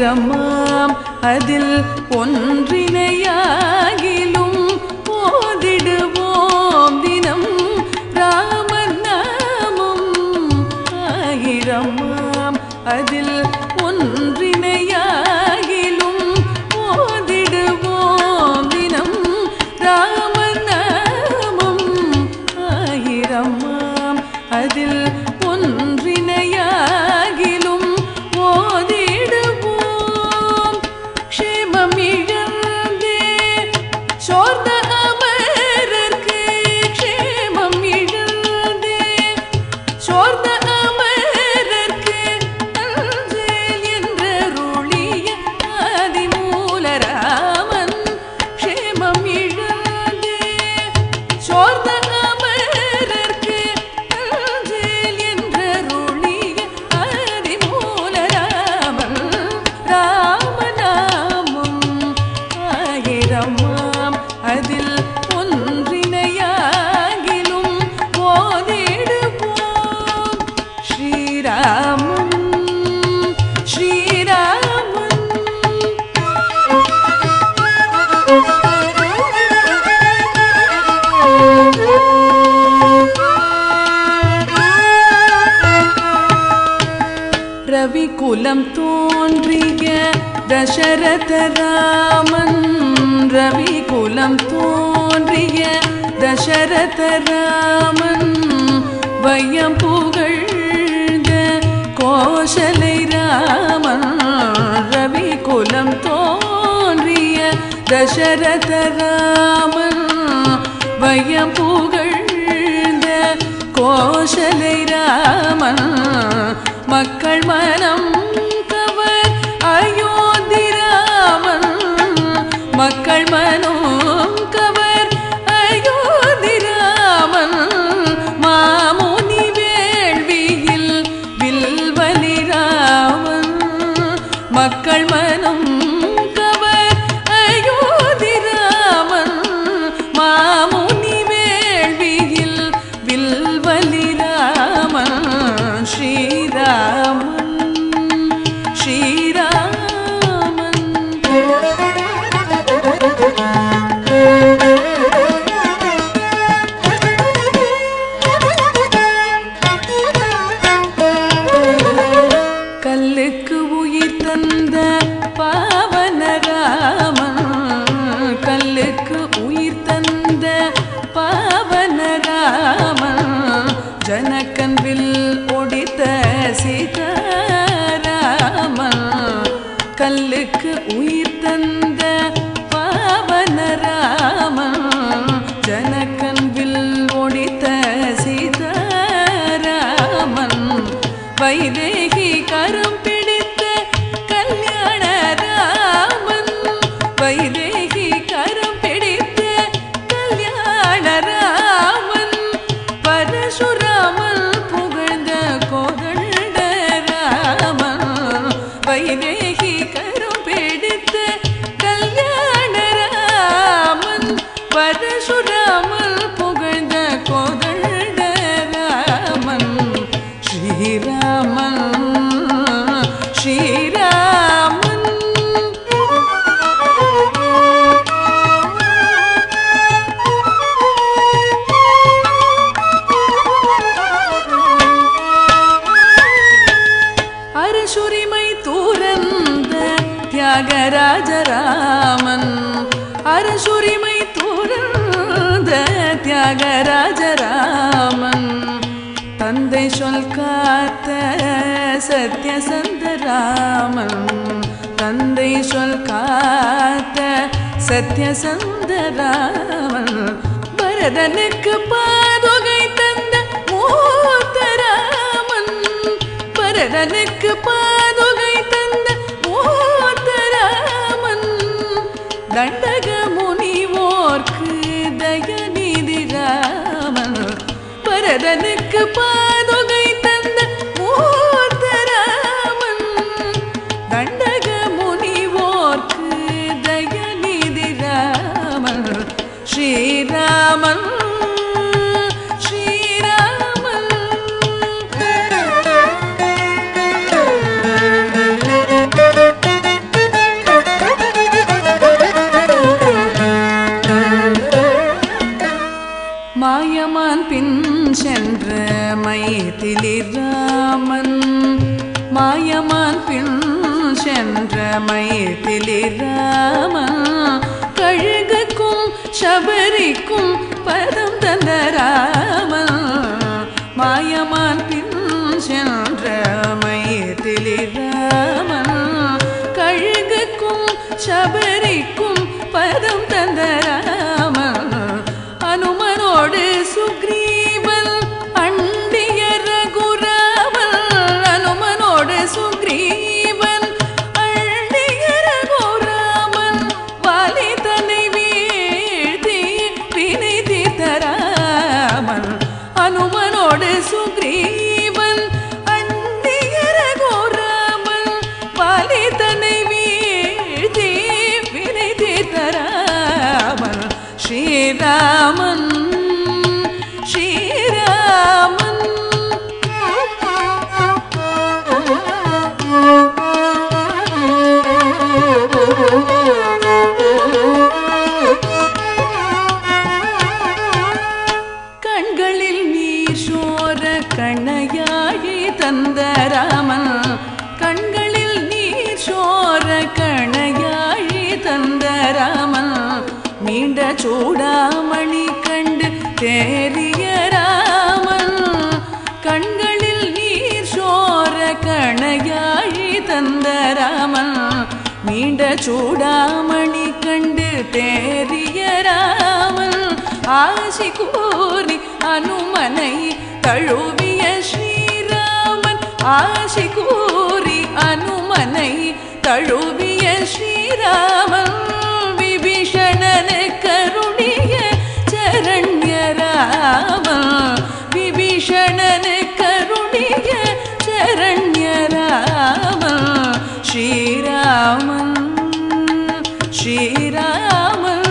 ஆயிரமாம் அதில் ஒன்றினையாகிலும் போதிடுவோம் தினம் ராமர் நாமம் ஆயிரமாம் அதில் ஒன்றினையாகிலும் போதிடுவோம் தினம் ராமர் நாமம் ஆயிரமாம் அதில் ஒன்றினையாகிலும் ஓதிடுவோம் க்ஷேமம் இழந்தே சோர்ந்த அமரர்க்கு க்ஷேமம் இழந்தே சோர்ந்த அமரர்க்கு அஞ்சேல் என்றருளிய ஆதிமூலராமன் க்ஷேமம் இழந்தே சோர்ந்த அமரர்க்கு அஞ்சேல் என்றருளிய ஆதிமூலராமன் ராமநாமம் ஆயிரமாம் அதில் ஒன்றினையாகிலும் ஓதிடுவோம் ஸ்ரீராமன் ஸ்ரீராமன் ரவி குலம் தோன்றிய தசரத ராமன் ரவி குலம் தோன்றிய தசரத ராமன் வையம் புகழ்ந்த கோசலை ராமன் ரவி குலம் தோன்றிய தசரத ராமன் வையம் புகழ்ந்த கோசலை ராமன் மக்கள் மனம் கவர் அயோத்தி ராமன் மக்கள் மனம் கவர் அயோத்தி ராமன் மாமுனி வேள்வியில் வில்வலி ராமன் மக்கள் மனம் கவர் அயோத்தி ராமன் மாமுனி வேள்வியில் வில்வலி ராமன் ஸ்ரீராமன் ஸ்ரீராமன் கல்லுக்கு உயிர் தந்த பாவன ராமன் கல்லுக்கு உயிர் தந்த பாவன ராமன் ஜனக்கன்பில் ஒடித்த சீதாராமன் கல்லுக்கு உயிர் தந்த பாவன ராமன் ஜனக்கன்பில் ஒடித்த சீதாராமன் வைதேகி கரம் பிடித்த கல்யாண ராமன் வைதேகி கரம் பிடித்த கல்யாண ராமன் பரசுராமன் புகழ்ந்த கோதண்ட ராமன் வைதேகி கரம் பிடித்த கல்யாண ராமன் பரசுராமன் புகழ்ந்த கோதண்ட ராமன் ஸ்ரீராமன் ஸ்ரீராமன் அரசுரிமை தூரந்த தியாகராஜராமன் அரசுரிமை தூரந்த தியாகராஜராமன் தந்தை சொல் காத்த சத்யசந்தராமன் தந்தை சொல் காத்த சத்யசந்தராமன் பரதனுக்கு பாதுகை தந்த மூத்தராமன் பரதனுக்கு பாதுகை தந்த மூத்தராமன் தண்டக முனிவோர்க்கு தயநிதி ராமன் பரதனுக்கு பாதுகை தந்த மூத்தராமன் தண்டக முனிவோர்க்கு தயநிதி ராமன் ஸ்ரீராமன் ஸ்ரீராமன் ஸ்ரீராமன் மாயமான் பின் சென்ற மைத்திலிராமன் கழுகுக்கும் சபரிக்கும் பதம் தந்த ராமன் மாயமான் பின் சென்ற மைத்திலிராமன் கழுகுக்கும் சபரிக்கும் பதம் தந்த ராமன் அனுமனோடு சுக்ரீவன் அண்டிய ரகுராமன் அனுமனோடு சுக்ரீவன் அண்டிய ரகுராமன் வாலி தன்னை வீழ்த்தி வினை தீர்த்தராமன் அனுமனோடு சுக்ரீவன் அண்டிய ரகுராமன் வாலி தன்னை வீழ்த்தி வினை தீர்த்தராமன் ஸ்ரீராமன் ஸ்ரீராமன் கண்களில் நீர் சோர கணையாழி தந்த ராமன் கண்களில் நீர் சோர கணையாழி தந்த ராமன் நீண்ட சூடாமணி கண்டு தேறிய ராமன் கண்களில் நீர் சோர கணையாழி தந்த ராமன் நீண்ட சூடாமணி கண்டு தேறிய ராமன் ஆசி கூறி அனுமனை தழுவிய ஸ்ரீராமன் ஆசி கூறி அனுமனை தழுவிய ஸ்ரீராமன் விபீஷணனு கருணிய சரண்ய ராமன் விபீஷணனு கருணிய சரண்ய ராமன் ஸ்ரீராமன் ஸ்ரீராமன்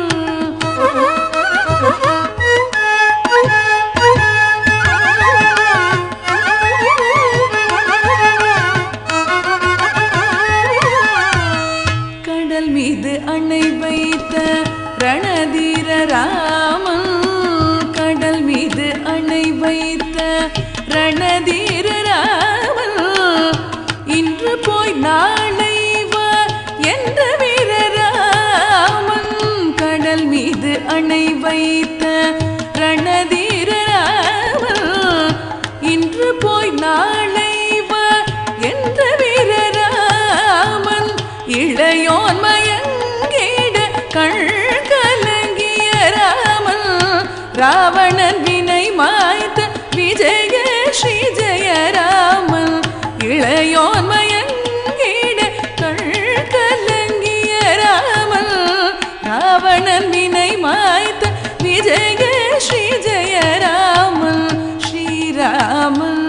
கடல் மீது அணை வைத்த ரணதீர ராமன் கடல் மீது அணை வைத்த ரணதீர ராமன் இன்று போய் நாளை வா என்ற வீரராமன் கடல் மீது அணை வைத்த ரணதீர ராமன் இன்று போய் நாளை வா என்ற வீரராமன் இளையோன் மயங்கிட கண் கலங்கிய ராமன் ராவணன் வினை மாய்த்த விஜய ஸ்ரீ ஜெயராமன் இளையோன் மயங்கிட கண் கலங்கிய ராமன் ராவணன் வினை மாய்த்த விஜய ஸ்ரீ ஜெயராமன் ஸ்ரீராமன்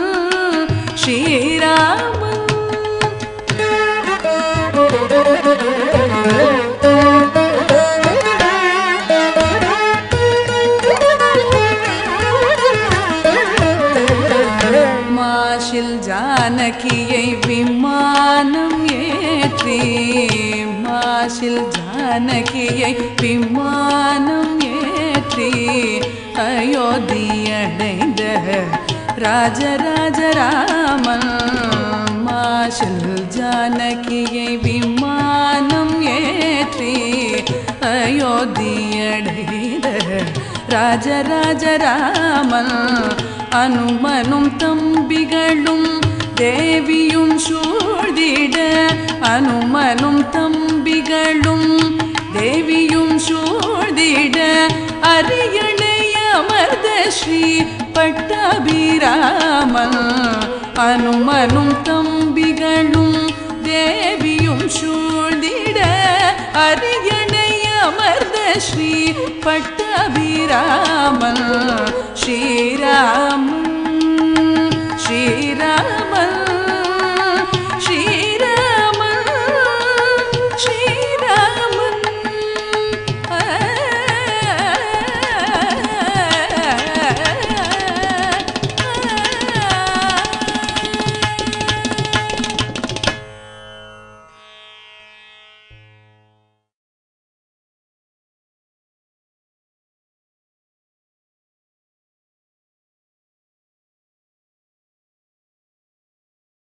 ஸ்ரீராமன் மாஷில் ஜானகியை விமானம் ஏற்றி மாஷில் ஜானகியை விமானம் ஏற்றி அயோத்தியடைந்த ராஜராஜ ராமன் மாஷில் ஜானகியை விமானம் ஏற்றி அயோத்தியடைந்த ராஜராஜ ராமன் அனுமனும் தம்பிகளும் தேவியும் சூழ்ந்திட அனுமனும் தம்பிகளும் தேவியும் சூழ்ந்திட அரியணை அமர்ந்த ஸ்ரீ பட்டாபிராமன் அனுமனும் தம்பிகளும் தேவியும் சூழ்ந்திட அரியணை அமர்ந்த ஸ்ரீ பட்டாபிராமன் ஸ்ரீராமன் ஸ்ரீராமன்